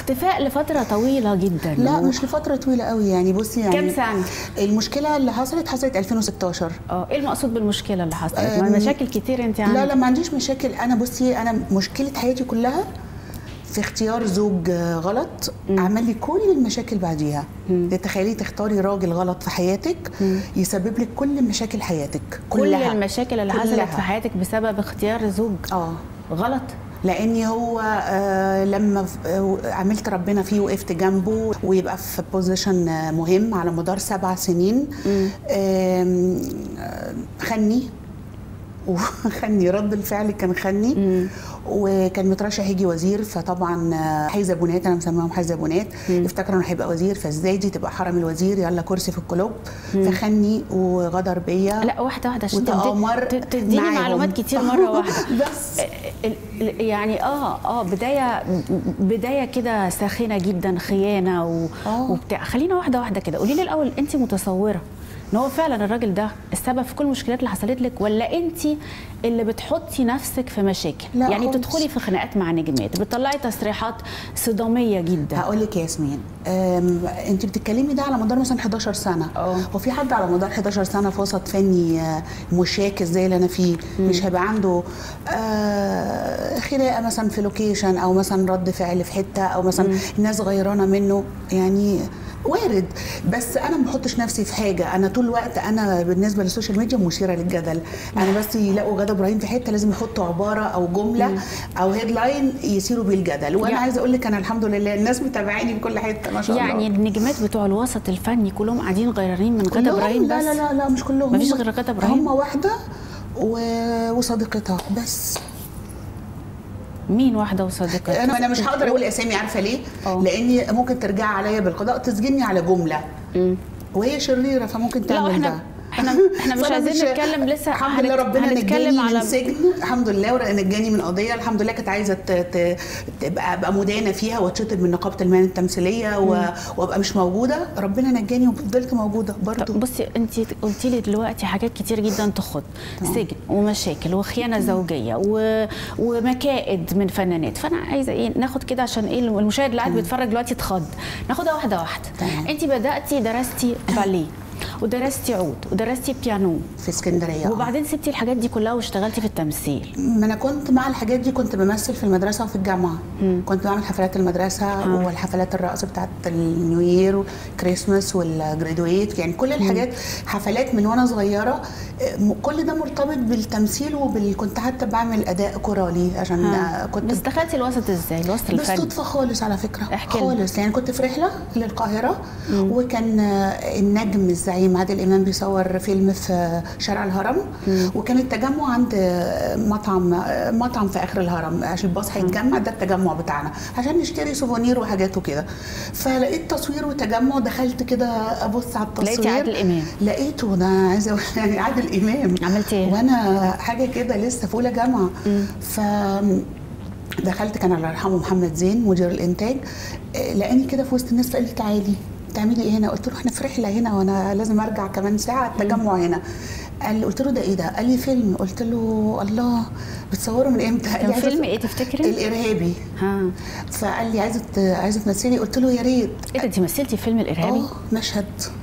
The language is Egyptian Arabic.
اختفاء لفتره طويله جدا لا و- مش لفتره طويله قوي يعني بصي يعني كام سنه المشكله اللي حصلت حصلت 2016 اه ايه المقصود بالمشكله اللي حصلت أم، ما مشاكل كتير انت عندك لا لا ما عنديش مشاكل انا بصي انا مشكله حياتي كلها في اختيار زوج آه، غلط عمل لي كل المشاكل بعديها تخيلي تختاري راجل غلط في حياتك يسبب لك كل مشاكل حياتك كل كلها. المشاكل اللي حصلت كلها. في حياتك بسبب اختيار زوج اه غلط لاني هو آه لما ف- آه عملت ربنا فيه وقفت جنبه ويبقى في بوزيشن آه مهم على مدار سبع سنين آم، آه، خني وخني رد الفعل كان خني وكان مترشح يجي وزير فطبعا آه، حيزبونات انا مسميهم حيزبونات افتكروا انه هيبقى وزير فازاي دي تبقى حرم الوزير يلا كرسي في الكلوب فخني وغدر بيا لا واحده واحده عشان وتآمر تدي- ت- تديني معاهم. معلومات كتير مره واحده بس ال- ال- يعني اه اه بدايه بدايه كده ساخنه جدا خيانه و... آه. وبتاع خلينا واحده واحده كده قولي لي الاول انت متصوره ان هو فعلا الراجل ده السبب في كل المشكلات اللي حصلت لك ولا انت اللي بتحطي نفسك في مشاكل لا يعني خالص. بتدخلي في خناقات مع نجمات بتطلعي تصريحات صداميه جدا هقول لك يا ياسمين أم، انت بتتكلمي ده على مدار مثلا 11 سنه اه. هو في حد على مدار 11 سنه في وسط فني آه، مشاكس زي اللي انا فيه مش هيبقى عنده آه، خناقه مثلا في لوكيشن او مثلا رد فعل في حته او مثلا الناس غيرانه منه يعني وارد بس انا ما بحطش نفسي في حاجه انا طول الوقت انا بالنسبه للسوشيال ميديا مثيره للجدل انا بس يلاقوا غدا ابراهيم في حته لازم يحطوا عباره او جمله او هيدلاين يثيروا بيه الجدل وانا يعني- عايزه اقول لك انا الحمد لله الناس متابعاني في كل حته ما شاء الله يعني النجمات بتوع الوسط الفني كلهم قاعدين غيرانين من غدا كلهم؟ ابراهيم بس لا لا لا لا مش كلهم مفيش هم- غير غادة إبراهيم؟ هم واحده و... وصديقتها بس مين واحده وصديقتها انا انا مش هقدر اقول اسامي عارفه ليه؟ اه. لاني ممكن ترجع عليا بالقضاء تسجني على جمله وهي شريره فممكن لا تعمل احنا ده احنا احنا مش فأنا عايزين نتكلم لسه الحمد لله هنت- ربنا هنتكلم نجاني على من سجن الحمد لله ونجاني من قضيه الحمد لله كانت عايزه ت- ت- تبقى ابقى مدانه فيها واتشطب من نقابه المهن التمثيليه و- وابقى مش موجوده ربنا نجاني وفضلت موجوده برضو طب بصي انت قلتي لي دلوقتي حاجات كتير جدا تخض سجن ومشاكل وخيانه زوجيه و... ومكائد من فنانات فانا عايزه ايه ناخد كده عشان ايه المشاهد اللي قاعد بيتفرج دلوقتي اتخض ناخدها واحده واحده تمام. انت بداتي درستي باليه ودرستي عود ودرستي بيانو في اسكندريه آه. وبعدين سبتي الحاجات دي كلها واشتغلتي في التمثيل ما انا كنت مع الحاجات دي كنت بمثل في المدرسه وفي الجامعه كنت بعمل حفلات المدرسه والحفلات الرقص بتاعت النيو يير والكريسماس والجرادويت يعني كل الحاجات حفلات من وانا صغيره م- كل ده مرتبط بالتمثيل وبال كنت حتى بعمل اداء كورالي عشان ها. آه، كنت بس دخلتي الوسط ازاي الوسط الفني بالصدفه خالص على فكره احكي لنا. خالص يعني كنت في رحله للقاهره وكان آه، النجم الزعيم عادل امام بيصور فيلم في شارع الهرم وكان التجمع عند آه، مطعم آه، مطعم في اخر الهرم عشان الباص هيتجمع ده التجمع بتاعنا عشان نشتري سوفونير وحاجات وكده فلقيت تصوير وتجمع دخلت كده ابص على التصوير لقيتي عادل إمام. لقيته ده عايزه أقول يعني عادل امام عملتي إيه؟ وانا حاجه كده لسه في اولى جامعه ف دخلت كان الله يرحمه محمد زين مدير الانتاج آه، لقاني كده في وسط الناس فقال لي تعالي بتعملي ايه هنا قلت له احنا في رحله هنا وانا لازم ارجع كمان ساعه التجمع هنا قال لي قلت له ده ايه ده قال لي فيلم قلت له الله بتصوروا من امتى قال لي كان عايزة- فيلم ايه تفتكري؟ الارهابي ها فقال لي عايزه ت- عايزه تمثلي قلت له يا ريت ايه ده انت مثلتي فيلم الارهابي اه مشهد